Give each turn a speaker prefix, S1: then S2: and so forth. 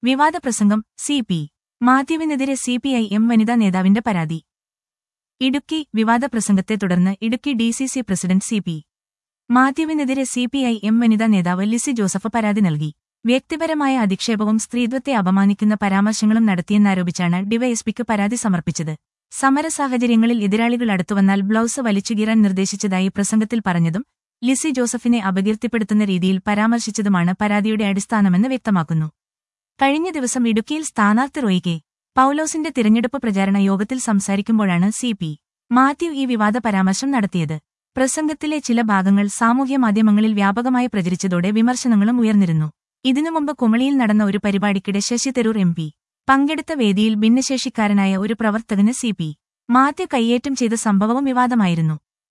S1: വിവാദ പ്രസംഗം C P മാത്യുവിനെതിരെ സി പി ഐ എം വനിതാ നേതാവിന്റെ പരാതി ഇടുക്കി വിവാദ പ്രസംഗത്തെ തുടർന്ന് Idukki D C C president C P മാത്യുവിനെതിരെ സി പി ഐ എം വനിതാ നേതാവ് ലിസി ജോസഫ് പരാതി നൽകി വ്യക്തിപരമായ അധിക്ഷേപവും സ്ത്രീത്വത്തെ അപമാനിക്കുന്ന പരാമർശങ്ങളും നടത്തിയെന്നാരോപിച്ചാണ് ഡിവൈഎസ്പിക്ക് പരാതി സമർപ്പിച്ചത് സമരസാഹചര്യങ്ങളിൽ എതിരാളികൾ അടുത്തുവന്നാൽ ബ്ലൗസ് വലിച്ചുകീറാൻ നിർദ്ദേശിച്ചതായി പ്രസംഗത്തിൽ പറഞ്ഞതും ലിസി ജോസഫിനെ അപകീർത്തിപ്പെടുത്തുന്ന രീതിയിൽ പരാമർശിച്ചതുമാണ് പരാതിയുടെ അടിസ്ഥാനമെന്ന് വ്യക്തമാക്കുന്നു കഴിഞ്ഞ ദിവസം ഇടുക്കിയിൽ സ്ഥാനാർത്ഥി റോയി കെ പൌലോസിന്റെ തിരഞ്ഞെടുപ്പ് പ്രചാരണ യോഗത്തിൽ സംസാരിക്കുമ്പോഴാണ് സി പി മാത്യു ഈ വിവാദ പരാമർശം നടത്തിയത് പ്രസംഗത്തിലെ ചില ഭാഗങ്ങൾ സാമൂഹ്യമാധ്യമങ്ങളിൽ വ്യാപകമായി പ്രചരിച്ചതോടെ വിമർശനങ്ങളും ഉയർന്നിരുന്നു ഇതിനു മുമ്പ് കുമളിയിൽ നടന്ന ഒരു പരിപാടിക്കിടെ ശശി തരൂർ എം പി പങ്കെടുത്ത വേദിയിൽ ഭിന്നശേഷിക്കാരനായ ഒരു പ്രവർത്തകന് സി പി മാത്യു കയ്യേറ്റം ചെയ്ത സംഭവവും വിവാദമായിരുന്നു